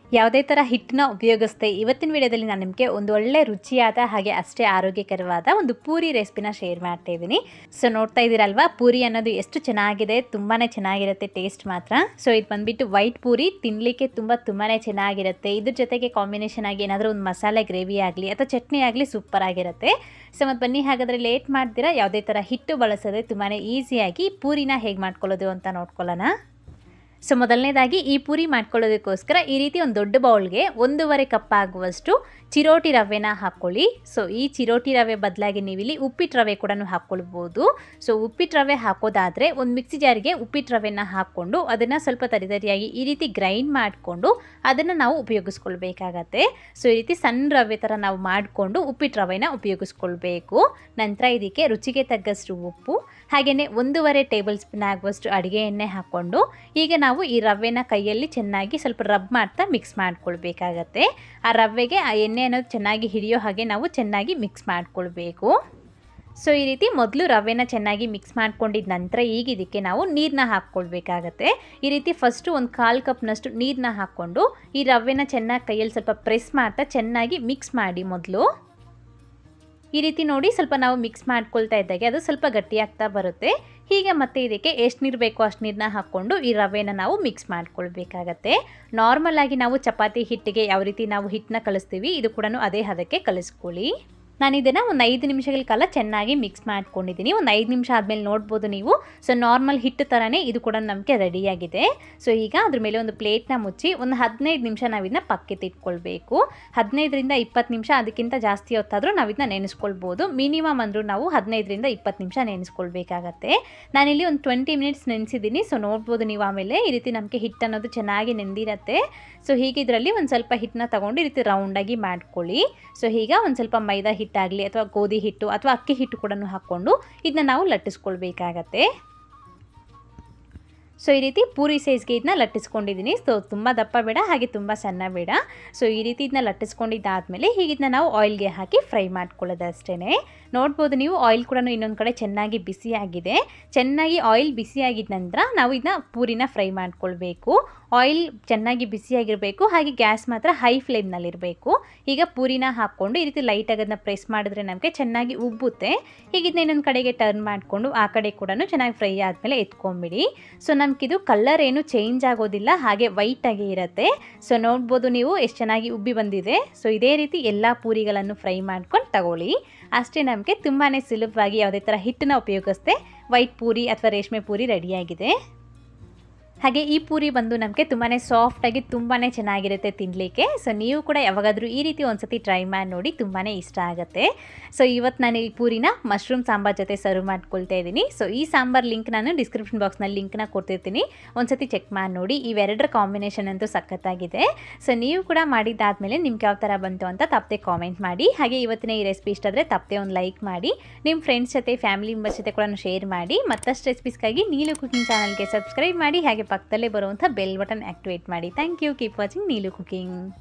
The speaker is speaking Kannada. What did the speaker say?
ಯಾವುದೇ ಥರ ಹಿಟ್ಟನ್ನ ಉಪಯೋಗಿಸ್ದೆ ಇವತ್ತಿನ ವಿಡಿಯೋದಲ್ಲಿ ನಾನು ನಿಮಗೆ ಒಂದು ಒಳ್ಳೆ ರುಚಿಯಾದ ಹಾಗೆ ಅಷ್ಟೇ ಆರೋಗ್ಯಕರವಾದ ಒಂದು ಪೂರಿ ರೆಸಿಪಿನ ಶೇರ್ ಮಾಡ್ತಾ ಇದ್ದೀನಿ ಸೊ ನೋಡ್ತಾ ಇದ್ದೀರಲ್ವಾ ಪೂರಿ ಅನ್ನೋದು ಎಷ್ಟು ಚೆನ್ನಾಗಿದೆ ತುಂಬಾ ಚೆನ್ನಾಗಿರುತ್ತೆ ಟೇಸ್ಟ್ ಮಾತ್ರ ಸೊ ಇದು ಬಂದುಬಿಟ್ಟು ವೈಟ್ ಪೂರಿ ತಿನ್ನಲಿಕ್ಕೆ ತುಂಬ ತುಂಬಾ ಚೆನ್ನಾಗಿರುತ್ತೆ ಇದ್ರ ಜೊತೆಗೆ ಕಾಂಬಿನೇಷನ್ ಆಗಿ ಏನಾದರೂ ಒಂದು ಮಸಾಲೆ ಗ್ರೇವಿ ಆಗಲಿ ಅಥವಾ ಚಟ್ನಿ ಆಗಲಿ ಸೂಪರ್ ಆಗಿರುತ್ತೆ ಸೊ ಮತ್ತು ಬನ್ನಿ ಹಾಗಾದರೆ ಲೇಟ್ ಮಾಡ್ದಿರಾ ಯಾವುದೇ ಥರ ಹಿಟ್ಟು ಬಳಸೋದೆ ತುಂಬಾ ಈಸಿಯಾಗಿ ಪೂರಿನ ಹೇಗೆ ಮಾಡ್ಕೊಳ್ಳೋದು ಅಂತ ನೋಡ್ಕೊಳ್ಳೋಣ ಸೊ ಮೊದಲನೇದಾಗಿ ಈ ಪೂರಿ ಮಾಡ್ಕೊಳ್ಳೋದಕ್ಕೋಸ್ಕರ ಈ ರೀತಿ ಒಂದು ದೊಡ್ಡ ಬೌಲ್ಗೆ ಒಂದೂವರೆ ಕಪ್ ಆಗುವಷ್ಟು ಚಿರೋಟಿ ರವೆನ ಹಾಕ್ಕೊಳ್ಳಿ ಸೊ ಈ ಚಿರೋಟಿ ರವೆ ಬದಲಾಗಿ ನೀವಿಲ್ಲಿ ಉಪ್ಪಿಟ್ಟು ರವೆ ಕೂಡ ಹಾಕ್ಕೊಳ್ಬೋದು ಸೊ ಉಪ್ಪಿಟ್ಟು ರವೆ ಹಾಕೋದಾದರೆ ಒಂದು ಮಿಕ್ಸಿ ಜಾರಿಗೆ ಉಪ್ಪಿಟ್ಟು ರವೆನ ಹಾಕ್ಕೊಂಡು ಅದನ್ನು ಸ್ವಲ್ಪ ತರಿತರಿಯಾಗಿ ಈ ರೀತಿ ಗ್ರೈಂಡ್ ಮಾಡಿಕೊಂಡು ಅದನ್ನು ನಾವು ಉಪಯೋಗಿಸ್ಕೊಳ್ಬೇಕಾಗತ್ತೆ ಸೊ ಈ ರೀತಿ ಸಣ್ಣ ರವೆ ಥರ ನಾವು ಮಾಡಿಕೊಂಡು ಉಪ್ಪಿಟ್ಟು ರವೆನ ಉಪಯೋಗಿಸ್ಕೊಳ್ಬೇಕು ನಂತರ ಇದಕ್ಕೆ ರುಚಿಗೆ ತగ్గಷ್ಟು ಉಪ್ಪು ಹಾಗೆಯೇ ಒಂದೂವರೆ ಟೇಬಲ್ ಸ್ಪೂನ್ ಆಗುವಷ್ಟು ಅಡುಗೆ ಎಣ್ಣೆ ಹಾಕ್ಕೊಂಡು ಈಗ ನಾವು ಈ ರವೆನ ಕೈಯಲ್ಲಿ ಚೆನ್ನಾಗಿ ಸ್ವಲ್ಪ ರಬ್ ಮಾಡ್ತಾ ಮಿಕ್ಸ್ ಮಾಡ್ಕೊಳ್ಬೇಕಾಗತ್ತೆ ಆ ರವೆಗೆ ಆ ಎಣ್ಣೆ ಅನ್ನೋದು ಚೆನ್ನಾಗಿ ಹಿಡಿಯೋ ಹಾಗೆ ನಾವು ಚೆನ್ನಾಗಿ ಮಿಕ್ಸ್ ಮಾಡ್ಕೊಳ್ಬೇಕು ಸೊ ಈ ರೀತಿ ಮೊದಲು ರವೆನ ಚೆನ್ನಾಗಿ ಮಿಕ್ಸ್ ಮಾಡ್ಕೊಂಡಿದ್ದ ನಂತರ ಈಗ ಇದಕ್ಕೆ ನಾವು ನೀರನ್ನ ಹಾಕ್ಕೊಳ್ಬೇಕಾಗತ್ತೆ ಈ ರೀತಿ ಫಸ್ಟು ಒಂದು ಕಾಲು ಕಪ್ನಷ್ಟು ನೀರನ್ನ ಹಾಕ್ಕೊಂಡು ಈ ರವೆನ ಚೆನ್ನಾಗಿ ಕೈಯಲ್ಲಿ ಸ್ವಲ್ಪ ಪ್ರೆಸ್ ಮಾಡ್ತಾ ಚೆನ್ನಾಗಿ ಮಿಕ್ಸ್ ಮಾಡಿ ಮೊದಲು ಈ ರೀತಿ ನೋಡಿ ಸ್ವಲ್ಪ ನಾವು ಮಿಕ್ಸ್ ಮಾಡ್ಕೊಳ್ತಾ ಇದ್ದಾಗೆ ಅದು ಸ್ವಲ್ಪ ಗಟ್ಟಿಯಾಗ್ತಾ ಬರುತ್ತೆ ಹೀಗೆ ಮತ್ತೆ ಇದಕ್ಕೆ ಎಷ್ಟು ನೀರು ಬೇಕೋ ಅಷ್ಟು ನೀರನ್ನ ಹಾಕ್ಕೊಂಡು ಈ ರವೆನ ನಾವು ಮಿಕ್ಸ್ ಮಾಡ್ಕೊಳ್ಬೇಕಾಗತ್ತೆ ನಾರ್ಮಲ್ ಆಗಿ ನಾವು ಚಪಾತಿ ಹಿಟ್ಟಿಗೆ ಯಾವ ರೀತಿ ನಾವು ಹಿಟ್ಟನ್ನ ಕಲಿಸ್ತೀವಿ ಇದು ಕೂಡ ಅದೇ ಹದಕ್ಕೆ ಕಲಿಸ್ಕೊಳ್ಳಿ ನಾನು ಇದನ್ನು ಒಂದು ಐದು ನಿಮಿಷಗಳ ಕಾಲ ಚೆನ್ನಾಗಿ ಮಿಕ್ಸ್ ಮಾಡ್ಕೊಂಡಿದ್ದೀನಿ ಒಂದು ಐದು ನಿಮಿಷ ಆದಮೇಲೆ ನೋಡ್ಬೋದು ನೀವು ಸೊ ನಾರ್ಮಲ್ ಹಿಟ್ಟು ಥರನೇ ಇದು ಕೂಡ ನಮಗೆ ರೆಡಿಯಾಗಿದೆ ಸೊ ಈಗ ಅದ್ರ ಮೇಲೆ ಒಂದು ಪ್ಲೇಟ್ನ ಮುಚ್ಚಿ ಒಂದು ಹದಿನೈದು ನಿಮಿಷ ನಾವು ಇದನ್ನ ಪಕ್ಕಕ್ಕೆ ಇಟ್ಕೊಳ್ಬೇಕು ಹದಿನೈದರಿಂದ ಇಪ್ಪತ್ತು ನಿಮಿಷ ಅದಕ್ಕಿಂತ ಜಾಸ್ತಿ ಹೊತ್ತಾದರೂ ನಾವು ಇದನ್ನ ನೆನೆಸ್ಕೊಳ್ಬೋದು ಮಿನಿಮಮ್ ಅಂದರೂ ನಾವು ಹದಿನೈದರಿಂದ ಇಪ್ಪತ್ತು ನಿಮಿಷ ನೆನೆಸ್ಕೊಳ್ಬೇಕಾಗತ್ತೆ ನಾನಿಲ್ಲಿ ಒಂದು ಟ್ವೆಂಟಿ ಮಿನಿಟ್ಸ್ ನೆನೆಸಿದ್ದೀನಿ ಸೊ ನೋಡ್ಬೋದು ನೀವು ಆಮೇಲೆ ಈ ರೀತಿ ನಮಗೆ ಹಿಟ್ಟು ಅನ್ನೋದು ಚೆನ್ನಾಗಿ ನೆಂದಿರತ್ತೆ ಸೊ ಹೀಗೆ ಇದರಲ್ಲಿ ಒಂದು ಸ್ವಲ್ಪ ಹಿಟ್ಟನ್ನ ತೊಗೊಂಡು ಈ ರೀತಿ ರೌಂಡಾಗಿ ಮಾಡ್ಕೊಳ್ಳಿ ಸೊ ಈಗ ಒಂದು ಸ್ವಲ್ಪ ಮೈದಾ ಹಿಟ್ಟಾಗಲಿ ಅಥವಾ ಗೋಧಿ ಹಿಟ್ಟು ಅಥವಾ ಅಕ್ಕಿ ಹಿಟ್ಟು ಕೂಡ ಹಾಕ್ಕೊಂಡು ಇದನ್ನ ನಾವು ಲಟ್ಟಿಸ್ಕೊಳ್ಬೇಕಾಗತ್ತೆ ಸೊ ಈ ರೀತಿ ಪೂರಿ ಸೈಜ್ಗೆ ಇದನ್ನ ಲಟ್ಟಿಸ್ಕೊಂಡಿದ್ದೀನಿ ಸೊ ತುಂಬ ದಪ್ಪ ಬೇಡ ಹಾಗೆ ತುಂಬ ಸಣ್ಣ ಬೇಡ ಸೊ ಈ ರೀತಿ ಇದನ್ನ ಲಟ್ಟಿಸ್ಕೊಂಡಿದ್ದಾದಮೇಲೆ ಹೀಗೆ ಇದನ್ನ ನಾವು ಆಯಿಲ್ಗೆ ಹಾಕಿ ಫ್ರೈ ಮಾಡ್ಕೊಳ್ಳೋದು ಅಷ್ಟೇ ನೋಡ್ಬೋದು ನೀವು ಆಯಿಲ್ ಕೂಡ ಇನ್ನೊಂದು ಕಡೆ ಚೆನ್ನಾಗಿ ಬಿಸಿಯಾಗಿದೆ ಚೆನ್ನಾಗಿ ಆಯಿಲ್ ಬಿಸಿಯಾಗಿದ್ದ ನಂತರ ನಾವು ಇದನ್ನ ಪೂರಿನ ಫ್ರೈ ಮಾಡ್ಕೊಳ್ಬೇಕು ಆಯಿಲ್ ಚೆನ್ನಾಗಿ ಬಿಸಿಯಾಗಿರಬೇಕು ಹಾಗೆ ಗ್ಯಾಸ್ ಮಾತ್ರ ಹೈ ಫ್ಲೇಮ್ನಲ್ಲಿರಬೇಕು ಈಗ ಪೂರಿನ ಹಾಕ್ಕೊಂಡು ಈ ರೀತಿ ಲೈಟಾಗಿ ಅದನ್ನ ಪ್ರೆಸ್ ಮಾಡಿದ್ರೆ ನಮಗೆ ಚೆನ್ನಾಗಿ ಉಬ್ಬುತ್ತೆ ಹೀಗೆ ಇದನ್ನ ಇನ್ನೊಂದು ಕಡೆಗೆ ಟರ್ನ್ ಮಾಡಿಕೊಂಡು ಆ ಕಡೆ ಕೂಡ ಚೆನ್ನಾಗಿ ಫ್ರೈ ಆದಮೇಲೆ ಎತ್ಕೊಂಬಿಡಿ ಸೊ ನಮಗಿದು ಕಲರ್ ಏನು ಚೇಂಜ್ ಆಗೋದಿಲ್ಲ ಹಾಗೆ ವೈಟಾಗಿ ಇರುತ್ತೆ ಸೊ ನೋಡ್ಬೋದು ನೀವು ಎಷ್ಟು ಚೆನ್ನಾಗಿ ಉಬ್ಬಿ ಬಂದಿದೆ ಸೊ ಇದೇ ರೀತಿ ಎಲ್ಲ ಪೂರಿಗಳನ್ನು ಫ್ರೈ ಮಾಡ್ಕೊಂಡು ತಗೊಳ್ಳಿ ಅಷ್ಟೇ ನಮಗೆ ತುಂಬಾ ಸುಲಭವಾಗಿ ಯಾವುದೇ ಥರ ಹಿಟ್ಟನ್ನ ಉಪಯೋಗಿಸ್ದೆ ವೈಟ್ ಪೂರಿ ಅಥವಾ ರೇಷ್ಮೆ ಪೂರಿ ರೆಡಿಯಾಗಿದೆ ಹಾಗೆ ಈ ಪೂರಿ ಬಂದು ನಮಗೆ ತುಂಬಾ ಸಾಫ್ಟಾಗಿ ತುಂಬಾ ಚೆನ್ನಾಗಿರುತ್ತೆ ತಿನ್ನಲಿಕ್ಕೆ ಸೊ ನೀವು ಕೂಡ ಯಾವಾಗಾದರೂ ಈ ರೀತಿ ಒಂದ್ಸತಿ ಟ್ರೈ ಮಾಡಿ ನೋಡಿ ತುಂಬಾ ಇಷ್ಟ ಆಗುತ್ತೆ ಸೊ ಇವತ್ತು ನಾನು ಈ ಪೂರಿನ ಮಶ್ರೂಮ್ ಸಾಂಬಾರ್ ಜೊತೆ ಸರ್ವ್ ಮಾಡ್ಕೊಳ್ತಾ ಇದ್ದೀನಿ ಸೊ ಈ ಸಾಂಬಾರ್ ಲಿಂಕ್ ನಾನು ಡಿಸ್ಕ್ರಿಪ್ಷನ್ ಬಾಕ್ಸ್ನಲ್ಲಿ ಲಿಂಕ್ನ ಕೊಡ್ತಿರ್ತೀನಿ ಒಂದ್ಸತಿ ಚೆಕ್ ಮಾಡಿ ನೋಡಿ ಇವೆರಡರ ಕಾಂಬಿನೇಷನ್ ಅಂತೂ ಸಖತ್ತಾಗಿದೆ ಸೊ ನೀವು ಕೂಡ ಮಾಡಿದ್ದಾದಮೇಲೆ ನಿಮ್ಗೆ ಯಾವ ಥರ ಬಂತು ಅಂತ ತಪ್ಪದೆ ಕಾಮೆಂಟ್ ಮಾಡಿ ಹಾಗೆ ಇವತ್ತಿನ ಈ ರೆಸಿಪಿ ಇಷ್ಟ ಆದರೆ ತಪ್ಪದೆ ಒಂದು ಲೈಕ್ ಮಾಡಿ ನಿಮ್ಮ ಫ್ರೆಂಡ್ಸ್ ಜೊತೆ ಫ್ಯಾಮಿಲಿ ಮೆಂಬರ್ಸ್ ಜೊತೆ ಕೂಡ ಶೇರ್ ಮಾಡಿ ಮತ್ತಷ್ಟು ರೆಸಿಪೀಸ್ಗಾಗಿ ನೀಲು ಕುಕಿಂಗ್ ಚಾನಲ್ಗೆ ಸಬ್ಸ್ಕ್ರೈಬ್ ಮಾಡಿ ಹಾಗೆ ಪಕ್ಕದಲ್ಲೇ ಬರುವಂಥ ಬೆಲ್ ಬಟನ್ ಆ್ಯಕ್ಟಿವೇಟ್ ಮಾಡಿ thank you keep watching Neelu cooking